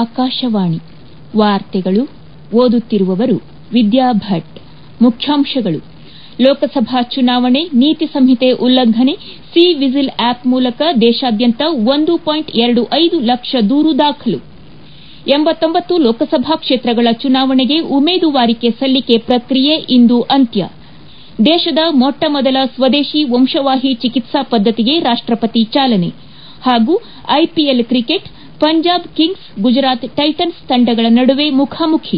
ಆಕಾಶವಾಣಿ ವಾರ್ತೆಗಳು ಓದುತ್ತಿರುವವರು ವಿದ್ಯಾ ಭಟ್ ಮುಖ್ಯಾಂಶಗಳು ಲೋಕಸಭಾ ಚುನಾವಣೆ ನೀತಿ ಸಂಹಿತೆ ಉಲ್ಲಂಘನೆ ಸಿ ವಿಜಿಲ್ ಆಪ್ ಮೂಲಕ ದೇಶಾದ್ಯಂತ ಒಂದು ಪಾಯಿಂಟ್ ಎರಡು ಐದು ಲಕ್ಷ ದೂರು ದಾಖಲು ಎಂಬತ್ತೊಂಬತ್ತು ಲೋಕಸಭಾ ಕ್ಷೇತ್ರಗಳ ಚುನಾವಣೆಗೆ ಉಮೇದುವಾರಿಕೆ ಸಲ್ಲಿಕೆ ಪ್ರಕ್ರಿಯೆ ಇಂದು ಅಂತ್ಯ ದೇಶದ ಮೊಟ್ಟ ಮೊದಲ ಸ್ವದೇಶಿ ವಂಶವಾಹಿ ಚಿಕಿತ್ಸಾ ಪದ್ದತಿಗೆ ರಾಷ್ಟಪತಿ ಚಾಲನೆ ಹಾಗೂ IPL cricket Punjab Kings Gujarat Titans ತಂಡಗಳ ನಡುವೆ ಮುಖಾಮುಖಿ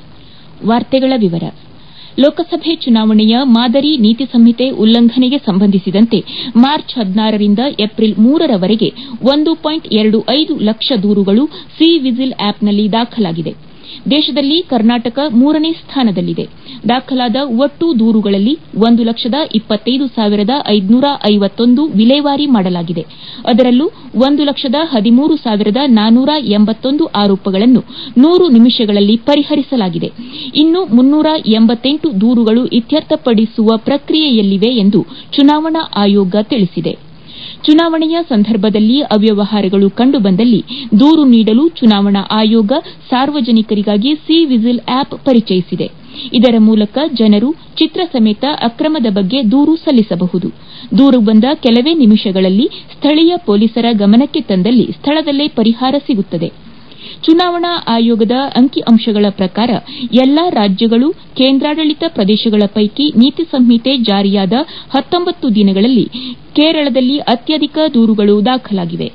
ಲೋಕಸಭೆ ಚುನಾವಣೆಯ ಮಾದರಿ ನೀತಿ ಸಂಹಿತೆ ಉಲ್ಲಂಘನೆಗೆ ಸಂಬಂಧಿಸಿದಂತೆ ಮಾರ್ಚ್ ಹದಿನಾರರಿಂದ ಏಪ್ರಿಲ್ ಮೂರರವರೆಗೆ ಒಂದು ಪಾಯಿಂಟ್ ಎರಡು ಐದು ಲಕ್ಷ ದೂರುಗಳು ಸಿ ವಿಜಿಲ್ ಆಪ್ನಲ್ಲಿ ದಾಖಲಾಗಿದೆ ದೇಶದಲ್ಲಿ ಕರ್ನಾಟಕ ಮೂರನೇ ಸ್ಥಾನದಲ್ಲಿದೆ ದಾಖಲಾದ ಒಟ್ಟು ದೂರುಗಳಲ್ಲಿ ಒಂದು ಲಕ್ಷದ ಇಪ್ಪತ್ತೈದು ಸಾವಿರದ ಐದುನೂರ ಐವತ್ತೊಂದು ವಿಲೇವಾರಿ ಮಾಡಲಾಗಿದೆ ಅದರಲ್ಲೂ ಒಂದು ಲಕ್ಷದ ಹದಿಮೂರು ಸಾವಿರದ ನಾನ್ನೂರ ಎಂಬತ್ತೊಂದು ಆರೋಪಗಳನ್ನು ನೂರು ನಿಮಿಷಗಳಲ್ಲಿ ಪರಿಹರಿಸಲಾಗಿದೆ ಇನ್ನು ಮುನ್ನೂರ ಎಂಬತ್ತೆಂಟು ದೂರುಗಳು ಇತ್ಯರ್ಥಪಡಿಸುವ ಪ್ರಕ್ರಿಯೆಯಲ್ಲಿವೆ ಎಂದು ಚುನಾವಣಾ ಆಯೋಗ ತಿಳಿಸಿದೆ ಚುನಾವಣೆಯ ಸಂದರ್ಭದಲ್ಲಿ ಅವ್ಯವಹಾರಗಳು ಕಂಡುಬಂದಲ್ಲಿ ದೂರು ನೀಡಲು ಚುನಾವಣಾ ಆಯೋಗ ಸಾರ್ವಜನಿಕರಿಗಾಗಿ ಸಿ ವಿಜಿಲ್ ಆಪ್ ಪರಿಚಯಿಸಿದೆ ಇದರ ಮೂಲಕ ಜನರು ಚಿತ್ರ ಸಮೇತ ಅಕ್ರಮದ ಬಗ್ಗೆ ದೂರು ಸಲ್ಲಿಸಬಹುದು ದೂರು ಬಂದ ಕೆಲವೇ ನಿಮಿಷಗಳಲ್ಲಿ ಸ್ಥಳೀಯ ಪೊಲೀಸರ ಗಮನಕ್ಕೆ ತಂದಲ್ಲಿ ಸ್ಥಳದಲ್ಲೇ ಪರಿಹಾರ ಸಿಗುತ್ತದೆ ಚುನಾವಣಾ ಆಯೋಗದ ಅಂಕಿಅಂಶಗಳ ಪ್ರಕಾರ ಎಲ್ಲಾ ರಾಜ್ಯಗಳು ಕೇಂದ್ರಾಡಳಿತ ಪ್ರದೇಶಗಳ ಪೈಕಿ ನೀತಿ ಸಂಹಿತೆ ಜಾರಿಯಾದ ಹತ್ತೊಂಬತ್ತು ದಿನಗಳಲ್ಲಿ ಕೇರಳದಲ್ಲಿ ಅತ್ಯಧಿಕ ದೂರುಗಳು ದಾಖಲಾಗಿವೆ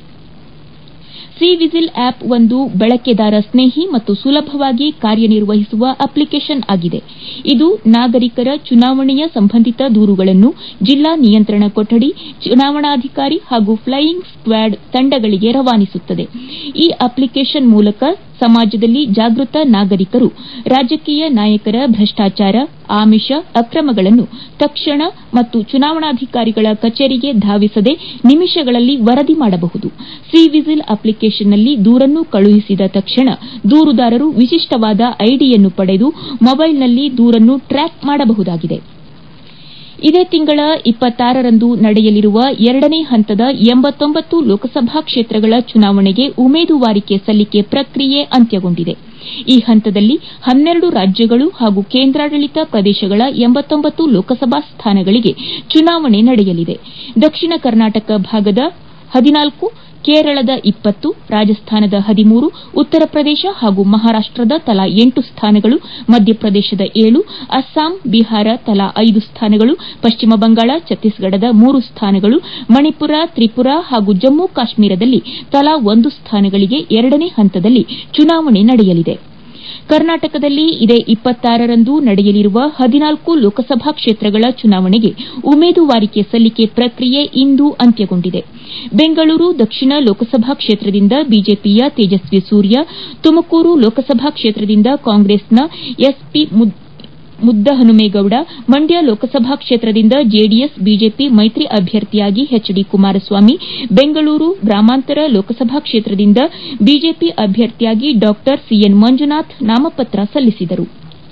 ಸಿ ವಿಜಿಲ್ ಆಪ್ ಒಂದು ಬಳಕೆದಾರ ಸ್ನೇಹಿ ಮತ್ತು ಸುಲಭವಾಗಿ ಕಾರ್ಯನಿರ್ವಹಿಸುವ ಅಪ್ಲಿಕೇಷನ್ ಆಗಿದೆ ಇದು ನಾಗರಿಕರ ಚುನಾವಣೆಯ ಸಂಬಂಧಿತ ದೂರುಗಳನ್ನು ಜಿಲ್ಲಾ ನಿಯಂತ್ರಣ ಕೊಠಡಿ ಚುನಾವಣಾಧಿಕಾರಿ ಹಾಗೂ ಫ್ಲೈಯಿಂಗ್ ಸ್ಕ್ವಾಡ್ ತಂಡಗಳಿಗೆ ರವಾನಿಸುತ್ತದೆ ಈ ಅಪ್ಲಿಕೇಷನ್ ಮೂಲಕ ಸಮಾಜದಲ್ಲಿ ಜಾಗೃತ ನಾಗರಿಕರು ರಾಜಕೀಯ ನಾಯಕರ ಭ್ರಷ್ಟಾಚಾರ ಆಮಿಷ ಅಕ್ರಮಗಳನ್ನು ತಕ್ಷಣ ಮತ್ತು ಚುನಾವಣಾಧಿಕಾರಿಗಳ ಕಚೇರಿಗೆ ಧಾವಿಸದೆ ನಿಮಿಷಗಳಲ್ಲಿ ವರದಿ ಮಾಡಬಹುದು ಸಿ ವಿಜಿಲ್ ಅಪ್ಲಿಕೇಷನ್ನಲ್ಲಿ ದೂರನ್ನು ಕಳುಹಿಸಿದ ತಕ್ಷಣ ದೂರುದಾರರು ವಿಶಿಷ್ಟವಾದ ಐಡಿಯನ್ನು ಪಡೆದು ಮೊಬೈಲ್ನಲ್ಲಿ ದೂರನ್ನು ಟ್ರ್ಯಾಕ್ ಮಾಡಬಹುದಾಗಿದೆ ಇದೇ ತಿಂಗಳ ಇಪ್ಪತ್ತಾರರಂದು ನಡೆಯಲಿರುವ ಎರಡನೇ ಹಂತದ ಎಂಬತ್ತೊಂಬತ್ತು ಲೋಕಸಭಾ ಕ್ಷೇತ್ರಗಳ ಚುನಾವಣೆಗೆ ಉಮೇದುವಾರಿಕೆ ಸಲ್ಲಿಕೆ ಪ್ರಕ್ರಿಯೆ ಅಂತ್ಯಗೊಂಡಿದೆ ಈ ಹಂತದಲ್ಲಿ ಹನ್ನೆರಡು ರಾಜ್ಯಗಳು ಹಾಗೂ ಕೇಂದ್ರಾಡಳಿತ ಪ್ರದೇಶಗಳ ಎಂಬತ್ತೊಂಬತ್ತು ಲೋಕಸಭಾ ಸ್ಥಾನಗಳಿಗೆ ಚುನಾವಣೆ ನಡೆಯಲಿದೆ ದಕ್ಷಿಣ ಕರ್ನಾಟಕ ಭಾಗದ ಹದಿನಾಲ್ಕು ಕೇರಳದ ಇಪ್ಪತ್ತು ರಾಜಸ್ಥಾನದ ಹದಿಮೂರು ಉತ್ತರ ಪ್ರದೇಶ ಹಾಗೂ ಮಹಾರಾಷ್ಟದ ತಲಾ ಎಂಟು ಸ್ಥಾನಗಳು ಮಧ್ಯಪ್ರದೇಶದ ಏಳು ಅಸ್ಸಾಂ ಬಿಹಾರ ತಲಾ ಐದು ಸ್ಥಾನಗಳು ಪಶ್ಚಿಮ ಬಂಗಾಳ ಛತ್ತೀಸ್ಗಢದ ಮೂರು ಸ್ಥಾನಗಳು ಮಣಿಪುರ ತ್ರಿಪುರಾ ಹಾಗೂ ಜಮ್ಮು ಕಾಶ್ಮೀರದಲ್ಲಿ ತಲಾ ಒಂದು ಸ್ಥಾನಗಳಿಗೆ ಎರಡನೇ ಹಂತದಲ್ಲಿ ಚುನಾವಣೆ ನಡೆಯಲಿದೆ ಕರ್ನಾಟಕದಲ್ಲಿ ಇದೇ ಇಪ್ಪತ್ತಾರರಂದು ನಡೆಯಲಿರುವ ಹದಿನಾಲ್ಕು ಲೋಕಸಭಾ ಕ್ಷೇತ್ರಗಳ ಚುನಾವಣೆಗೆ ಉಮೇದುವಾರಿಕೆ ಸಲ್ಲಿಕೆ ಪ್ರಕ್ರಿಯೆ ಇಂದು ಅಂತ್ಯಗೊಂಡಿದೆ ಬೆಂಗಳೂರು ದಕ್ಷಿಣ ಲೋಕಸಭಾ ಕ್ಷೇತ್ರದಿಂದ ಬಿಜೆಪಿಯ ತೇಜಸ್ವಿ ಸೂರ್ಯ ತುಮಕೂರು ಲೋಕಸಭಾ ಕ್ಷೇತ್ರದಿಂದ ಕಾಂಗ್ರೆಸ್ನ ಎಸ್ಪಿ ಮುದ್ದಹನುಮೇಗೌಡ ಮಂಡ್ಯ ಲೋಕಸಭಾ ಕ್ಷೇತ್ರದಿಂದ ಜೆಡಿಎಸ್ ಬಿಜೆಪಿ ಮೈತ್ರಿ ಅಭ್ಯರ್ಥಿಯಾಗಿ ಎಚ್ ಡಿ ಕುಮಾರಸ್ವಾಮಿ ಬೆಂಗಳೂರು ಗ್ರಾಮಾಂತರ ಲೋಕಸಭಾ ಕ್ಷೇತ್ರದಿಂದ ಬಿಜೆಪಿ ಅಭ್ಯರ್ಥಿಯಾಗಿ ಡಾ ಸಿಎನ್ ಮಂಜುನಾಥ್ ನಾಮಪತ್ರ ಸಲ್ಲಿಸಿದರು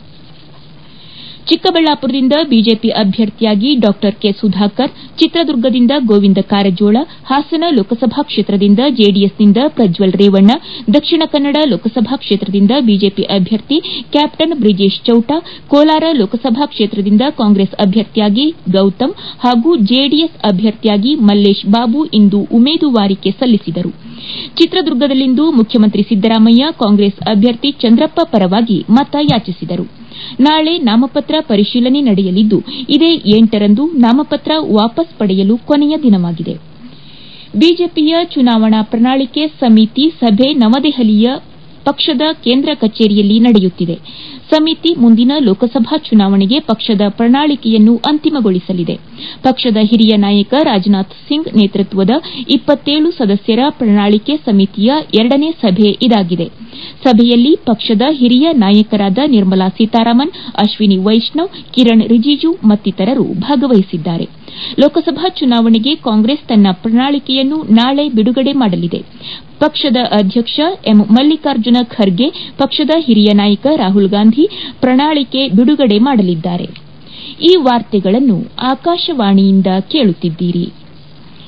ಚಿಕ್ಕಬಳ್ಳಾಪುರದಿಂದ ಬಿಜೆಪಿ ಅಭ್ಯರ್ಥಿಯಾಗಿ ಡಾ ಕೆ ಸುಧಾಕರ್ ಚಿತ್ರದುರ್ಗದಿಂದ ಗೋವಿಂದ ಕಾರಜೋಳ ಹಾಸನ ಲೋಕಸಭಾ ಕ್ಷೇತ್ರದಿಂದ ಜೆಡಿಎಸ್ನಿಂದ ಪ್ರಜ್ವಲ್ ರೇವಣ್ಣ ದಕ್ಷಿಣ ಕನ್ನಡ ಲೋಕಸಭಾ ಕ್ಷೇತ್ರದಿಂದ ಬಿಜೆಪಿ ಅಭ್ಯರ್ಥಿ ಕ್ಯಾಪ್ಟನ್ ಬ್ರಿಜೇಶ್ ಚೌಟ ಕೋಲಾರ ಲೋಕಸಭಾ ಕ್ಷೇತ್ರದಿಂದ ಕಾಂಗ್ರೆಸ್ ಅಭ್ಯರ್ಥಿಯಾಗಿ ಗೌತಮ್ ಹಾಗೂ ಜೆಡಿಎಸ್ ಅಭ್ಯರ್ಥಿಯಾಗಿ ಮಲ್ಲೇಶ್ ಬಾಬು ಇಂದು ಉಮೇದುವಾರಿಕೆ ಸಲ್ಲಿಸಿದರು ಚಿತ್ರದುರ್ಗದಲ್ಲಿಂದು ಮುಖ್ಯಮಂತ್ರಿ ಸಿದ್ದರಾಮಯ್ಯ ಕಾಂಗ್ರೆಸ್ ಅಭ್ಯರ್ಥಿ ಚಂದ್ರಪ್ಪ ಪರವಾಗಿ ಮತ ಯಾಚಿಸಿದರು ನಾಳೆ ನಾಮಪತ್ರ ಪರಿಶೀಲನೆ ನಡೆಯಲಿದ್ದು ಇದೇ ಎಂಟರಂದು ನಾಮಪತ್ರ ವಾಪಸ್ ಪಡೆಯಲು ಕೊನೆಯ ದಿನವಾಗಿದೆ ಬಿಜೆಪಿಯ ಚುನಾವಣಾ ಪ್ರಣಾಳಿಕೆ ಸಮಿತಿ ಸಭೆ ನವದೆಹಲಿಯ ಪಕ್ಷದ ಕೇಂದ್ರ ಕಚೇರಿಯಲ್ಲಿ ನಡೆಯುತ್ತಿದೆ ಸಮಿತಿ ಮುಂದಿನ ಲೋಕಸಭಾ ಚುನಾವಣೆಗೆ ಪಕ್ಷದ ಪ್ರಣಾಳಿಕೆಯನ್ನು ಅಂತಿಮಗೊಳಿಸಲಿದೆ ಪಕ್ಷದ ಹಿರಿಯ ನಾಯಕ ರಾಜನಾಥ್ ಸಿಂಗ್ ನೇತೃತ್ವದ ಇಪ್ಪತ್ತೇಳು ಸದಸ್ಯರ ಪ್ರಣಾಳಿಕೆ ಸಮಿತಿಯ ಎರಡನೇ ಸಭೆ ಇದಾಗಿದೆ ಸಭೆಯಲ್ಲಿ ಪಕ್ಷದ ಹಿರಿಯ ನಾಯಕರಾದ ನಿರ್ಮಲಾ ಸೀತಾರಾಮನ್ ಅಶ್ವಿನಿ ವೈಷ್ಣವ್ ಕಿರಣ್ ರಿಜಿಜು ಮತ್ತಿತರರು ಭಾಗವಹಿಸಿದ್ದಾರೆ ಲೋಕಸಭಾ ಚುನಾವಣೆಗೆ ಕಾಂಗ್ರೆಸ್ ತನ್ನ ಪ್ರಣಾಳಿಕೆಯನ್ನು ನಾಳೆ ಬಿಡುಗಡೆ ಮಾಡಲಿದೆ ಪಕ್ಷದ ಅಧ್ಯಕ್ಷ ಎಂ ಮಲ್ಲಿಕಾರ್ಜುನ ಖರ್ಗೆ ಪಕ್ಷದ ಹಿರಿಯ ನಾಯಕ ರಾಹುಲ್ ಗಾಂಧಿ ಪ್ರಣಾಳಿಕೆ ಬಿಡುಗಡೆ ಮಾಡಲಿದ್ದಾರೆ ಈ ವಾರ್ತೆಗಳನ್ನು ಆಕಾಶವಾಣಿಯಿಂದ ಕೇಳುತ್ತಿದ್ದೀರಿ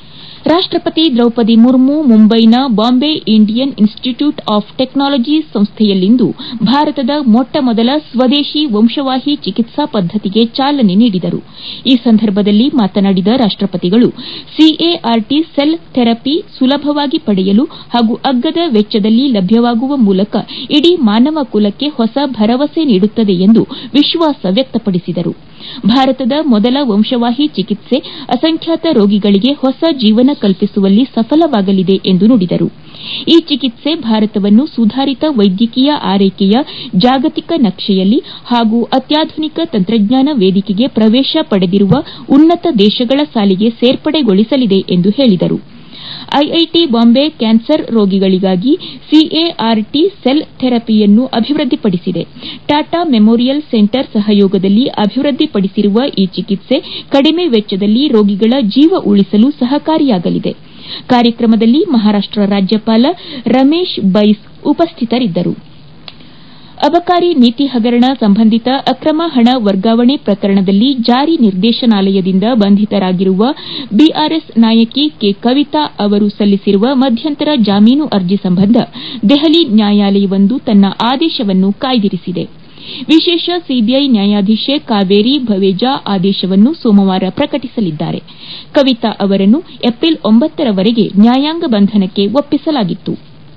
ರಾಷ್ಟಪತಿ ದ್ರೌಪದಿ ಮುರ್ಮು ಮುಂಬೈನ Bombay Indian Institute of Technology ಸಂಸ್ಥೆಯಲ್ಲಿಂದು ಭಾರತದ ಮೊಟ್ಟಮೊದಲ ಸ್ವದೇಶಿ ವಂಶವಾಹಿ ಚಿಕಿತ್ಸಾ ಪದ್ದತಿಗೆ ಚಾಲನೆ ನೀಡಿದರು ಈ ಸಂದರ್ಭದಲ್ಲಿ ಮಾತನಾಡಿದ ರಾಷ್ಟಪತಿಗಳು ಸಿಎಆರ್ಟಿ ಸೆಲ್ ಥೆರಪಿ ಸುಲಭವಾಗಿ ಪಡೆಯಲು ಹಾಗೂ ಅಗ್ಗದ ವೆಚ್ಚದಲ್ಲಿ ಲಭ್ಯವಾಗುವ ಮೂಲಕ ಇಡೀ ಮಾನವ ಕುಲಕ್ಕೆ ಹೊಸ ಭರವಸೆ ನೀಡುತ್ತದೆ ಎಂದು ವಿಶ್ವಾಸ ವ್ಯಕ್ತಪಡಿಸಿದರು ಭಾರತದ ಮೊದಲ ವಂಶವಾಹಿ ಚಿಕಿತ್ಸೆ ಅಸಂಖ್ಯಾತ ರೋಗಿಗಳಿಗೆ ಹೊಸ ಜೀವನ ಕಲ್ಪಿಸುವಲ್ಲಿ ಸಫಲವಾಗಲಿದೆ ಎಂದು ನುಡಿದರು ಈ ಚಿಕಿತ್ಸೆ ಭಾರತವನ್ನು ಸುಧಾರಿತ ವೈದ್ಯಕೀಯ ಆರೈಕೆಯ ಜಾಗತಿಕ ನಕ್ಷೆಯಲ್ಲಿ ಹಾಗೂ ಅತ್ಯಾಧುನಿಕ ತಂತ್ರಜ್ಞಾನ ವೇದಿಕೆಗೆ ಪ್ರವೇಶ ಪಡೆದಿರುವ ಉನ್ನತ ದೇಶಗಳ ಸಾಲಿಗೆ ಸೇರ್ಪಡೆಗೊಳಿಸಲಿದೆ ಎಂದು ಹೇಳಿದರು ಐಐಟಿ ಬಾಂಬೆ ಕ್ಯಾನ್ಸರ್ ರೋಗಿಗಳಿಗಾಗಿ ಸಿಎಆರ್ಟಿ ಸೆಲ್ ಥೆರಪಿಯನ್ನು ಅಭಿವೃದ್ಧಿಪಡಿಸಿದೆ ಟಾಟಾ ಮೆಮೋರಿಯಲ್ ಸೆಂಟರ್ ಸಹಯೋಗದಲ್ಲಿ ಅಭಿವೃದ್ಧಿಪಡಿಸಿರುವ ಈ ಚಿಕಿತ್ಸೆ ಕಡಿಮೆ ವೆಚ್ಚದಲ್ಲಿ ರೋಗಿಗಳ ಜೀವ ಉಳಿಸಲು ಸಹಕಾರಿಯಾಗಲಿದೆ ಕಾರ್ಯಕ್ರಮದಲ್ಲಿ ಮಹಾರಾಷ್ಟ ರಾಜ್ಯಪಾಲ ರಮೇಶ್ ಬೈಸ್ ಉಪಸ್ಥಿತರಿದ್ದರು ಅಬಕಾರಿ ನೀತಿ ಹಗರಣ ಸಂಬಂಧಿತ ಅಕ್ರಮ ಹಣ ವರ್ಗಾವಣೆ ಪ್ರಕರಣದಲ್ಲಿ ಜಾರಿ ನಿರ್ದೇಶನಾಲಯದಿಂದ ಬಂಧಿತರಾಗಿರುವ ಬಿಆರ್ಎಸ್ ನಾಯಕಿ ಕೆ ಕವಿತಾ ಅವರು ಸಲ್ಲಿಸಿರುವ ಮಧ್ಯಂತರ ಜಾಮೀನು ಅರ್ಜಿ ಸಂಬಂಧ ದೆಹಲಿ ನ್ಯಾಯಾಲಯವೊಂದು ತನ್ನ ಆದೇಶವನ್ನು ಕಾಯ್ದಿರಿಸಿದೆ ವಿಶೇಷ ಸಿಬಿಐ ನ್ಯಾಯಾಧೀಶೆ ಕಾವೇರಿ ಭವೇಜಾ ಆದೇಶವನ್ನು ಸೋಮವಾರ ಪ್ರಕಟಿಸಲಿದ್ದಾರೆ ಕವಿತಾ ಅವರನ್ನು ಏಪ್ರಿಲ್ ಒಂಬತ್ತರವರೆಗೆ ನ್ಯಾಯಾಂಗ ಬಂಧನಕ್ಕೆ ಒಪ್ಪಿಸಲಾಗಿತ್ತು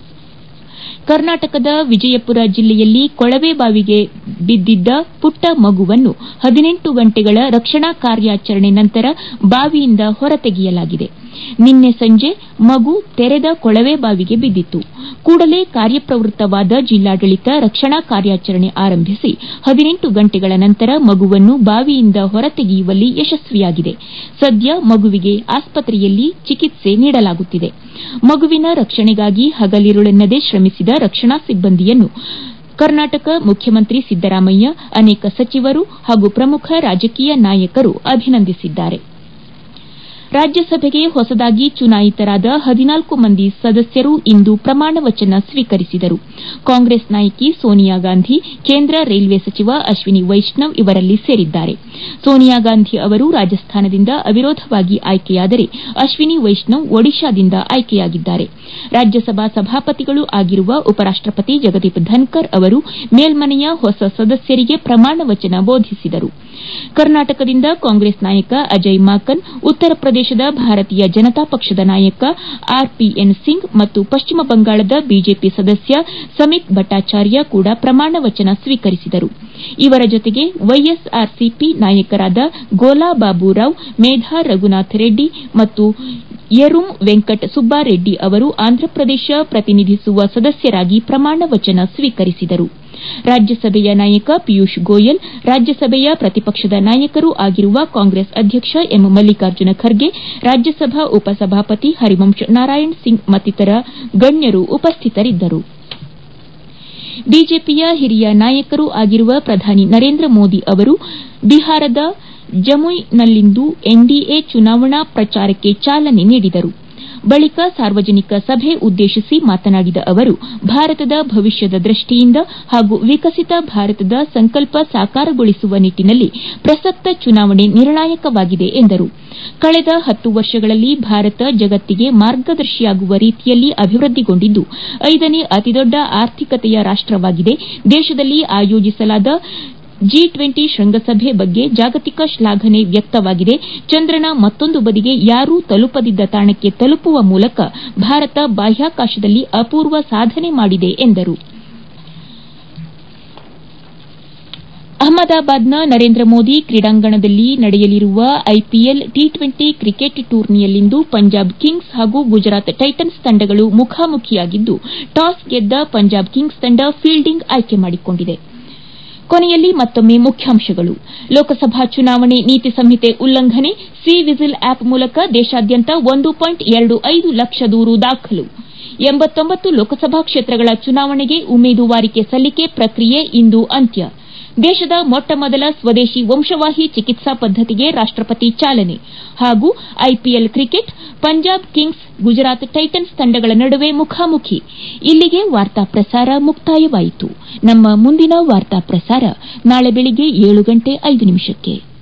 ಕರ್ನಾಟಕದ ವಿಜಯಪುರ ಜಿಲ್ಲೆಯಲ್ಲಿ ಕೊಳವೆ ಬಾವಿಗೆ ಬಿದ್ದಿದ್ದ ಪುಟ್ಟ ಮಗುವನ್ನು ಹದಿನೆಂಟು ಗಂಟೆಗಳ ರಕ್ಷಣಾ ಕಾರ್ಯಾಚರಣೆ ನಂತರ ಬಾವಿಯಿಂದ ಹೊರತೆಗೆಯಲಾಗಿದೆ ನಿನ್ನೆ ಸಂಜೆ ಮಗು ತೆರೆದ ಕೊಳವೆ ಬಾವಿಗೆ ಬಿದ್ದಿತ್ತು ಕೂಡಲೇ ಕಾರ್ಯಪ್ರವೃತ್ತವಾದ ಜಿಲ್ಲಾಡಳಿತ ರಕ್ಷಣಾ ಕಾರ್ಯಾಚರಣೆ ಆರಂಭಿಸಿ ಹದಿನೆಂಟು ಗಂಟೆಗಳ ನಂತರ ಮಗುವನ್ನು ಬಾವಿಯಿಂದ ಹೊರತೆಗೆಯುವಲ್ಲಿ ಯಶಸ್ವಿಯಾಗಿದೆ ಸದ್ಯ ಮಗುವಿಗೆ ಆಸ್ಪತ್ರೆಯಲ್ಲಿ ಚಿಕಿತ್ಸೆ ನೀಡಲಾಗುತ್ತಿದೆ ಮಗುವಿನ ರಕ್ಷಣೆಗಾಗಿ ಹಗಲಿರುಳೆನ್ನದೆ ಶ್ರಮಿಸಿದ ರಕ್ಷಣಾ ಸಿಬ್ಬಂದಿಯನ್ನು ಕರ್ನಾಟಕ ಮುಖ್ಯಮಂತ್ರಿ ಸಿದ್ದರಾಮಯ್ಯ ಅನೇಕ ಸಚಿವರು ಹಾಗೂ ಪ್ರಮುಖ ರಾಜಕೀಯ ನಾಯಕರು ಅಭಿನಂದಿಸಿದ್ದಾರೆ ರಾಜ್ಯಸಭೆಗೆ ಹೊಸದಾಗಿ ಚುನಾಯಿತರಾದ ಹದಿನಾಲ್ಕು ಮಂದಿ ಸದಸ್ಯರು ಇಂದು ಪ್ರಮಾಣ ವಚನ ಸ್ವೀಕರಿಸಿದರು ಕಾಂಗ್ರೆಸ್ ನಾಯಕಿ ಸೋನಿಯಾ ಗಾಂಧಿ ಕೇಂದ್ರ ರೈಲ್ವೆ ಸಚಿವ ಅಶ್ವಿನಿ ವೈಷ್ಣವ್ ಇವರಲ್ಲಿ ಸೇರಿದ್ದಾರೆ ಸೋನಿಯಾ ಗಾಂಧಿ ಅವರು ರಾಜಸ್ಥಾನದಿಂದ ಅವಿರೋಧವಾಗಿ ಆಯ್ಕೆಯಾದರೆ ಅಶ್ವಿನಿ ವೈಷ್ಣವ್ ಒಡಿಶಾದಿಂದ ಆಯ್ಕೆಯಾಗಿದ್ದಾರೆ ರಾಜ್ಯಸಭಾ ಸಭಾಪತಿಗಳೂ ಆಗಿರುವ ಉಪರಾಷ್ಟಪತಿ ಜಗದೀಪ್ ಧನ್ಕರ್ ಅವರು ಮೇಲ್ಮನೆಯ ಹೊಸ ಸದಸ್ಯರಿಗೆ ಪ್ರಮಾಣ ವಚನ ಬೋಧಿಸಿದರು ಕರ್ನಾಟಕದಿಂದ ಕಾಂಗ್ರೆಸ್ ನಾಯಕ ಅಜಯ್ ಮಾಕನ್ ಉತ್ತರ ಪ್ರದೇಶದ ಭಾರತೀಯ ಜನತಾ ಪಕ್ಷದ ನಾಯಕ ಆರ್ಪಿಎನ್ ಸಿಂಗ್ ಮತ್ತು ಪಶ್ಚಿಮ ಬಂಗಾಳದ ಬಿಜೆಪಿ ಸದಸ್ಯ ಸಮಿತ್ ಭಟ್ಟಾಚಾರ್ಯ ಕೂಡ ಪ್ರಮಾಣ ವಚನ ಸ್ವೀಕರಿಸಿದರು ಇವರ ಜೊತೆಗೆ ವೈಎಸ್ಆರ್ಸಿಪಿ ನಾಯಕರಾದ ಗೋಲಾ ಬಾಬುರಾವ್ ಮೇಧಾ ರಘುನಾಥ್ ರೆಡ್ಡಿ ಮತ್ತು ಯರುಂ ವೆಂಕಟ್ ಸುಬ್ಬಾರೆಡ್ಡಿ ಅವರು ಆಂಧ್ರಪ್ರದೇಶ ಪ್ರತಿನಿಧಿಸುವ ಸದಸ್ಯರಾಗಿ ಪ್ರಮಾಣ ವಚನ ಸ್ವೀಕರಿಸಿದರು ರಾಜ್ಯಸಭೆಯ ನಾಯಕ ಪಿಯೂಷ್ ಗೋಯಲ್ ರಾಜ್ಯಸಭೆಯ ಪ್ರತಿಪಕ್ಷದ ನಾಯಕರೂ ಆಗಿರುವ ಕಾಂಗ್ರೆಸ್ ಅಧ್ಯಕ್ಷ ಎಂ ಮಲ್ಲಿಕಾರ್ಜುನ ಖರ್ಗೆ ರಾಜ್ಯಸಭಾ ಉಪಸಭಾಪತಿ ಹರಿವಂಶ್ ನಾರಾಯಣ್ ಸಿಂಗ್ ಮತ್ತಿತರ ಗಣ್ಯರು ಉಪಸ್ಥಿತರಿದ್ದರು ಬಿಜೆಪಿಯ ಹಿರಿಯ ನಾಯಕರೂ ಆಗಿರುವ ಪ್ರಧಾನಿ ನರೇಂದ್ರ ಮೋದಿ ಅವರು ಬಿಹಾರದ ಜಮುಯ್ನಲ್ಲಿಂದು ಎನ್ಡಿಎ ಚುನಾವಣಾ ಪ್ರಚಾರಕ್ಕೆ ಚಾಲನೆ ನೀಡಿದರು ಬಳಿಕ ಸಾರ್ವಜನಿಕ ಸಭೆ ಉದ್ದೇಶಿಸಿ ಮಾತನಾಡಿದ ಅವರು ಭಾರತದ ಭವಿಷ್ಯದ ದೃಷ್ಟಿಯಿಂದ ಹಾಗೂ ವಿಕಸಿತ ಭಾರತದ ಸಂಕಲ್ಪ ಸಾಕಾರಗೊಳಿಸುವ ನಿಟ್ಟಿನಲ್ಲಿ ಪ್ರಸಕ್ತ ಚುನಾವಣೆ ನಿರ್ಣಾಯಕವಾಗಿದೆ ಎಂದರು ಕಳೆದ ಹತ್ತು ವರ್ಷಗಳಲ್ಲಿ ಭಾರತ ಜಗತ್ತಿಗೆ ಮಾರ್ಗದರ್ಶಿಯಾಗುವ ರೀತಿಯಲ್ಲಿ ಅಭಿವೃದ್ದಿಗೊಂಡಿದ್ದು ಐದನೇ ಅತಿದೊಡ್ಡ ಆರ್ಥಿಕತೆಯ ರಾಷ್ಟವಾಗಿದೆ ದೇಶದಲ್ಲಿ ಆಯೋಜಿಸಲಾದ ಜಿ ಟ್ವೆಂಟಿ ಶೃಂಗಸಭೆ ಬಗ್ಗೆ ಜಾಗತಿಕ ಶ್ಲಾಘನೆ ವ್ಯಕ್ತವಾಗಿದೆ ಚಂದ್ರನ ಮತ್ತೊಂದು ಬದಿಗೆ ಯಾರೂ ತಲುಪದಿದ್ದ ತಾಣಕ್ಕೆ ತಲುಪುವ ಮೂಲಕ ಭಾರತ ಬಾಹ್ಯಾಕಾಶದಲ್ಲಿ ಅಪೂರ್ವ ಸಾಧನೆ ಮಾಡಿದೆ ಎಂದರು ಅಹಮದಾಬಾದ್ನ ನರೇಂದ್ರ ಮೋದಿ ಕ್ರೀಡಾಂಗಣದಲ್ಲಿ ನಡೆಯಲಿರುವ ಐಪಿಎಲ್ ಟಿ ಟ್ವೆಂಟಿ ಕ್ರಿಕೆಟ್ ಟೂರ್ನಿಯಲ್ಲಿಂದು ಪಂಜಾಬ್ ಕಿಂಗ್ಸ್ ಹಾಗೂ ಗುಜರಾತ್ ಟೈಟನ್ಸ್ ತಂಡಗಳು ಮುಖಾಮುಖಿಯಾಗಿದ್ದು ಟಾಸ್ ಗೆದ್ದ ಪಂಜಾಬ್ ಕಿಂಗ್ಸ್ ತಂಡ ಫೀಲ್ಡಿಂಗ್ ಆಯ್ಕೆ ಮಾಡಿಕೊಂಡಿದೆ ಕೊನೆಯಲ್ಲಿ ಮತ್ತೊಮ್ಮೆ ಮುಖ್ಯಾಂಶಗಳು ಲೋಕಸಭಾ ಚುನಾವಣೆ ನೀತಿ ಸಂಹಿತೆ ಉಲ್ಲಂಘನೆ ಸಿ ವಿಜಿಲ್ ಆಪ್ ಮೂಲಕ ದೇಶಾದ್ಯಂತ ಒಂದು ಪಾಯಿಂಟ್ ಎರಡು ಐದು ಲಕ್ಷ ದೂರು ದಾಖಲು ಎಂಬತ್ತೊಂಬತ್ತು ಲೋಕಸಭಾ ಕ್ಷೇತ್ರಗಳ ಚುನಾವಣೆಗೆ ಉಮೇದುವಾರಿಕೆ ಸಲ್ಲಿಕೆ ಪ್ರಕ್ರಿಯೆ ಇಂದು ಅಂತ್ಯ ದೇಶದ ಮೊಟ್ಟಮೊದಲ ಸ್ವದೇಶಿ ವಂಶವಾಹಿ ಚಿಕಿತ್ಸಾ ಪದ್ದತಿಗೆ ರಾಷ್ಟಪತಿ ಚಾಲನೆ ಹಾಗೂ IPL cricket Punjab Kings Gujarat Titans ತಂಡಗಳ ನಡುವೆ ಮುಖಾಮುಖಿ ಇಲ್ಲಿಗೆ ವಾರ್ತಾ ಪ್ರಸಾರ ಮುಕ್ತಾಯವಾಯಿತು ನಮ್ಮ ಮುಂದಿನ ವಾರ್ತಾ ಪ್ರಸಾರ ನಾಳೆ ಬೆಳಿಗ್ಗೆ ಏಳು ಗಂಟೆ ಐದು ನಿಮಿಷಕ್ಕೆ